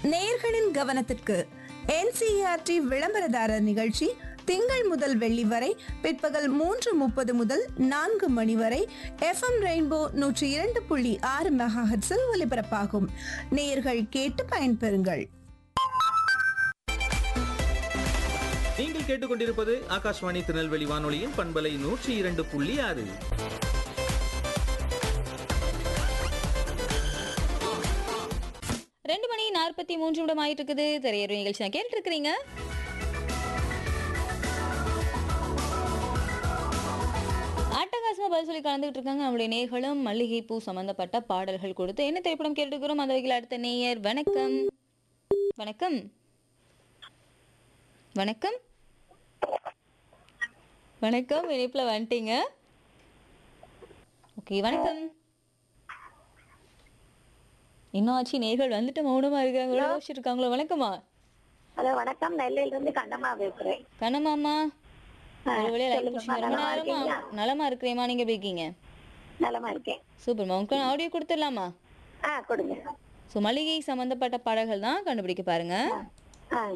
நேயர்களின் கவனத்திற்கு என்சிஆர்டி விளம்பரதாரர் நிகழ்ச்சி திங்கள் முதல் வெள்ளி வரை பிற்பகல் மூன்று முப்பது முதல் நான்கு மணி வரை எஃப்எம் ரெயின்போ நூற்றி இரண்டு புள்ளி ஆறு மெகாஹெட்ஸில் ஒலிபரப்பாகும் நேயர்கள் கேட்டு பயன்பெறுங்கள் நீங்கள் கேட்டுக்கொண்டிருப்பது ஆகாஷ்வாணி திருநெல்வேலி வானொலியின் பண்பலை நூற்றி இரண்டு புள்ளி ஆறு ரெண்டு மணி நாற்பத்தி மூன்று நிமிடம் ஆயிட்டு இருக்குது திரையரவு நிகழ்ச்சி நான் கேட்டு இருக்கிறீங்க அட்டகாசமா பதில் சொல்லி கலந்துகிட்டு இருக்காங்க நம்மளுடைய நேர்களும் மல்லிகை பூ சம்பந்தப்பட்ட பாடல்கள் கொடுத்து என்ன திரைப்படம் கேட்டுக்கிறோம் அந்த வகையில் அடுத்த நேயர் வணக்கம் வணக்கம் வணக்கம் வணக்கம் இணைப்புல வந்துட்டீங்க ஓகே வணக்கம் இன்னும் ஆச்சு நேர்கள் வந்துட்டு மௌனமா இருக்காங்களோ யோசிச்சிருக்காங்களோ வணக்கம்மா ஹலோ வணக்கம் நெல்லையில இருந்து கண்ணம்மா பேசுறேன் கண்ணம்மாமா ஆ, ஒரு வழியா லைன் சொல்லுங்கம்மா, பிடிச்சிங்க ரொம்ப நலமா நேரமா இருக்கீங்களா? நலமா இருக்கிறேம்மா நீங்க எப்படி இருக்கீங்க நலமா இருக்கேன் சூப்பர்மா உங்களுக்கு ஆடியோ கொடுத்துடலாமா ஆ கொடுங்க ஸோ மளிகை சம்பந்தப்பட்ட பாடல்கள் தான் கண்டுபிடிக்க பாருங்க ஆ